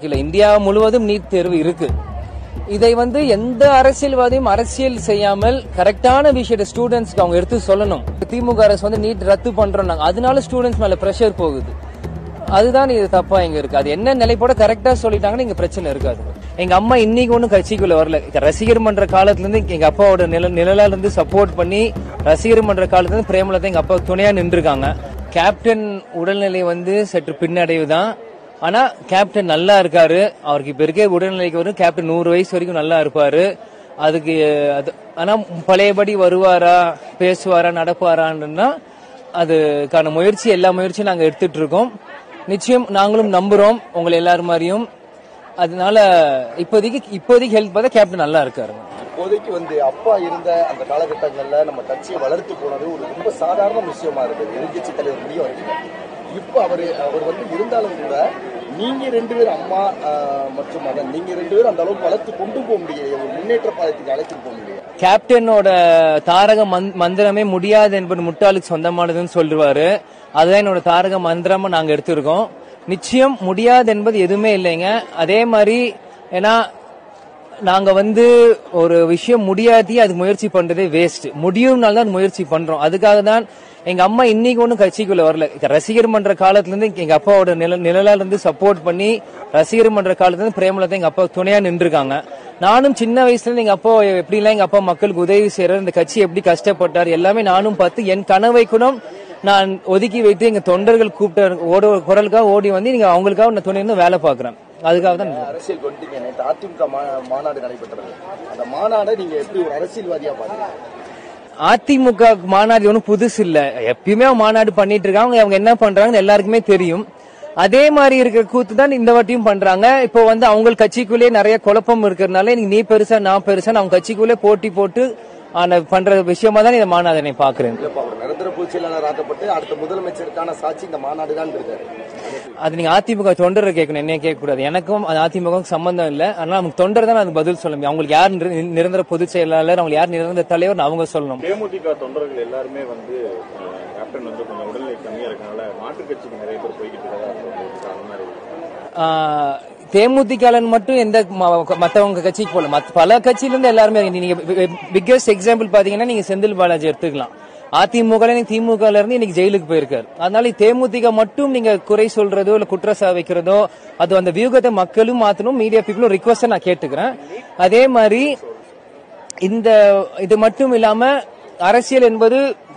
இல்ல இந்தியா முழுவதும் நீட் தேர்வு இருக்கு இதை வந்து எந்த அரசியல்வாதியும் அரசியல் செய்யாமல் கரெக்டான விஷயத்தை ஸ்டூடெண்ட்ஸ்க்கு அவங்க எடுத்து சொல்லணும் திமுக அரசு வந்து நீட் ரத்து பண்றோம் அதனால ஸ்டூடெண்ட்ஸ் மேல பிரஷர் போகுது அதுதான் இது தப்பா இங்க இருக்கு அது என்ன நிலைப்போட கரெக்டா சொல்லிட்டாங்கன்னா இங்க பிரச்சனை இருக்காது எங்க அம்மா இன்னைக்கு ஒன்றும் கட்சிக்குள்ள வரல ரசிகர் மன்ற காலத்துல இருந்து எங்க அப்பாவோட நில நிழலால இருந்து சப்போர்ட் பண்ணி ரசிகர் மன்ற காலத்துல இருந்து பிரேமலதா எங்க அப்பா துணையா நின்றுருக்காங்க கேப்டன் உடல்நிலை வந்து சற்று பின்னடைவு தான் ஆனா கேப்டன் நல்லா இருக்காரு அவருக்கு இப்ப இருக்க உடல்நிலைக்கு வரும் கேப்டன் நூறு வயசு வரைக்கும் நல்லா இருப்பாரு அதுக்கு அது ஆனா பழையபடி வருவாரா பேசுவாரா நடப்பாரான்னா அதுக்கான முயற்சி எல்லா முயற்சியும் நாங்க எடுத்துட்டு இருக்கோம் நிச்சயம் நாங்களும் நம்புறோம் உங்களை எல்லாரும் மாதிரியும் அதனால இப்போதைக்கு இப்போதைக்கு ஹெல்த் பார்த்தா கேப்டன் நல்லா இருக்காரு இப்போதைக்கு வந்து அப்பா இருந்த அந்த காலகட்டங்கள்ல நம்ம கட்சியை வளர்த்து போனது ஒரு ரொம்ப சாதாரண விஷயமா இருந்தது எதிர்கட்சி தலைவர் முடிய வரைக்கும் இப்போ அவர் அவர் வந்து இருந்தாலும் கூட நீங்க ரெண்டு பேரும் அம்மா ஆஹ், மற்றும் மகன் நீங்க ரெண்டு பேரும் அந்த அளவுக்கு வளர்த்து கொண்டு போக முடியல ஒரு முன்னேற்ற பாதைக்கு அழைச்சிட்டு போக முடியல கேப்டனோட தாரக மந்த்- மந்திரமே முடியாது என்பது முட்டாளுக்கு சொந்தமானதுன்னு சொல்லுவாரு அதுதான் என்னோட தாரக மந்திரமா நாங்க எடுத்திருக்கோம் நிச்சயம் முடியாது என்பது எதுவுமே இல்லைங்க அதே மாதிரி ஏன்னா நாங்க வந்து ஒரு விஷயம் முடியாட்டி அது முயற்சி பண்றதே வேஸ்ட் முடியும்னால தான் முயற்சி பண்றோம் அதுக்காக தான் எங்க அம்மா இன்னைக்கு ஒன்றும் கட்சிக்குள்ள வரல ரசிகர் மன்ற காலத்துல இருந்து எங்க அப்பாவோட நில நிழலால இருந்து சப்போர்ட் பண்ணி ரசிகர் மன்ற காலத்துல இருந்து பிரேமலதா எங்க அப்பா துணையா நின்றுருக்காங்க நானும் சின்ன வயசுல இருந்து எங்க அப்பா எப்படிலாம் எங்க அப்பா மக்களுக்கு உதவி செய்யறாரு இந்த கட்சி எப்படி கஷ்டப்பட்டார் எல்லாமே நானும் பார்த்து என் கனவை கூட நான் ஒதுக்கி வைத்து எங்க தொண்டர்கள் கூப்பிட்ட ஓட குரலுக்காக ஓடி வந்து நீங்க அவங்களுக்காக நான் துணை இருந்து வேலை பாக்குறேன் அதுக்காக தான் அரசியல் கொண்டீங்க நேற்று அதிமுக மா- மாநாடு நடைபெற்றது அந்த மாநாடை நீங்க எப்படி ஒரு அரசியல்வாதியா பாத்தீங்க அதிமுக மாநாடு ஒன்றும் புதுசு இல்ல எப்பயுமே அவங்க மாநாடு பண்ணிட்டு இருக்காங்க அவங்க என்ன பண்றாங்கன்னு எல்லாருக்குமே தெரியும் அதே மாதிரி இருக்கிற கூத்து தான் இந்த வாட்டியும் பண்றாங்க இப்போ வந்து அவங்க கட்சிக்குள்ளே நிறைய குழப்பம் இருக்கிறதுனால நீ பெருசா நான் பெருசா அவங்க கட்சிக்குள்ளே போட்டி போட்டு ஆன பண்ற விஷயமா தான் இந்த மாநாதனை பாக்குறேன் இல்லப்பா அவர் நிரந்தர பொதுச் செயலாளர் ஆக்கப்பட்டு அடுத்த முதலமைச்சருக்கான சாட்சி இந்த மாநாடு தான் இருக்காரு அது நீங்க அதிமுக தொண்டரை கேட்கணும் என்ன கேட்க கூடாது எனக்கும் அது அதிமுகவும் சம்பந்தம் இல்ல அதனால அவங்க தொண்டர் தான் அது பதில் சொல்ல முடியும் அவங்களுக்கு யார் நிர- நிரந்தர பொதுச் செயலாளர் அவங்களுக்கு யார் நிரந்தர தலைவர் அவங்க சொல்லணும் தேமுதிக தொண்டர்கள் எல்லாருமே வந்து அஹ், கேப்டன் வந்து கொஞ்சம் உடல்நிலை கம்மியா இருக்கனால மாற்றுக் கட்சிக்கு நிறைய பேர் போய்கிட்டு இருக்கதா சொல்லிட்டு அந்த மாதிரி ஆஹ் தேமுதிகாலன் மட்டும் எந்த ம- மத்தவங்க கட்சிக்கு போல மத்த பல கட்சியில இருந்து எல்லாருமே இருக்கு. நீங்க பிக்கஸ்ட் எக்ஸாம்பிள் பாத்தீங்கன்னா நீங்க செந்தில் பாலாஜி எடுத்துக்கலாம் அதிமுக ல இன்னைக்கு திமுக ல இருந்து இன்னைக்கு ஜெயிலுக்கு போயிருக்காரு அதனால தேமுதிக மட்டும் நீங்க குறை சொல்றதோ இல்ல குற்றச்சா வைக்கிறதோ அது அந்த வியூகத்தை மக்களும் மாத்தணும் மீடியா பீப்புளும் ரிக்வஸ்ட் நான் கேட்டுக்கிறேன் அதே மாதிரி இந்த இது மட்டும் இல்லாம அரசியல் என்பது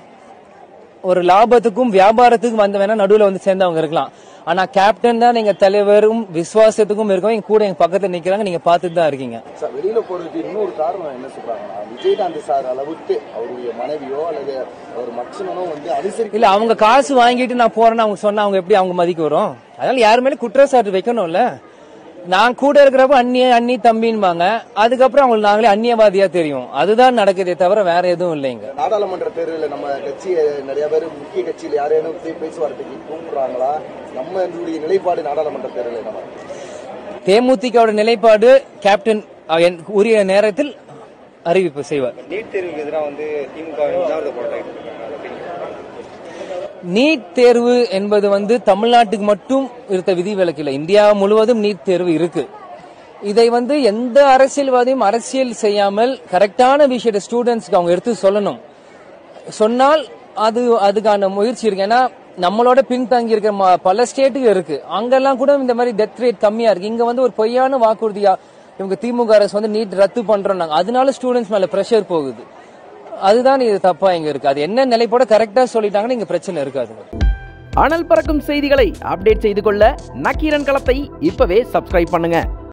ஒரு லாபத்துக்கும் வியாபாரத்துக்கும் வந்த வேணா நடுவுல வந்து சேர்ந்தவங்க இருக்கலாம் ஆனா கேப்டன் தான் எங்க தலைவரும் விசுவாசத்துக்கும் இருக்கும் எங்க கூட எங்க பக்கத்துல நிக்கிறாங்க நீங்க பார்த்துட்டு தான் இருக்கீங்க சார் வெளியில போறதுக்கு இன்னொரு காரணம் என்ன சொல்றாங்கன்னா விஜயகாந்த் சார் அளவுக்கு அவருடைய மனைவியோ அல்லது அவர் மச்சனோ வந்து அனுசரிக்க இல்ல அவங்க காசு வாங்கிட்டு நான் போறேன்னு அவங்க சொன்னா அவங்க எப்படி அவங்க மதிக்க வரும் அதனால யாரு மேல குற்றச்சாட்டு வைக்கணும்ல நான் கூட இருக்கிறப்ப அந்நிய அண்ணி தம்பின்பாங்க அதுக்கப்புறம் அவங்களுக்கு நாங்களே அந்நியவாதியா தெரியும் அதுதான் நடக்குதே தவிர வேற எதுவும் இல்லைங்க நாடாளுமன்ற தேர்தலில் நம்ம கட்சி நிறைய பேர் முக்கிய கட்சியில் யாரேனும் போய் பேச்சுவார்த்தைக்கு கூப்பிடுறாங்களா நம்மளுடைய நிலைப்பாடு நாடாளுமன்ற தேர்தலில் நம்ம தேமுதிகவோட நிலைப்பாடு கேப்டன் அஹ், என் உரிய நேரத்தில் அறிவிப்பு செய்வார் நீட் தேர்வுக்கு எதிராக வந்து திமுக உண்ணாவிரத போராட்டம் இருக்காங்க அதை எப்படி நீங்க பார்க்கறீங்க? நீட் தேர்வு என்பது வந்து தமிழ்நாட்டுக்கு மட்டும் இருக்க விதிவிலக்கு இல்லை இந்தியா முழுவதும் நீட் தேர்வு இருக்கு இதை வந்து எந்த அரசியல்வாதியும் அரசியல் செய்யாமல் கரெக்டான விஷயத்தை ஸ்டூடெண்ட்ஸ்க்கு அவங்க எடுத்து சொல்லணும் சொன்னால் அது அதுக்கான முயற்சி இருக்கு ஏன்னா நம்மளோட பின்தங்கி இருக்கிற ம- பல ஸ்டேட்டுக்கு இருக்கு அங்கெல்லாம் கூட இந்த மாதிரி டெத் ரேட் கம்மியா இருக்கு இங்க வந்து ஒரு பொய்யான வாக்குறுதியா இவங்க திமுக அரசு வந்து நீட் ரத்து பண்றோம் அதனால ஸ்டூடெண்ட்ஸ் மேல பிரஷர் போகுது அதுதான் இது தப்பா இங்க இருக்கு அது என்ன நிலைப்போட கரெக்டா சொல்லிட்டாங்கன்னா இங்க பிரச்சனை இருக்காது அனல் பறக்கும் செய்திகளை அப்டேட் செய்து கொள்ள நக்கீரன் களத்தை இப்பவே சப்ஸ்கிரைப் பண்ணுங்க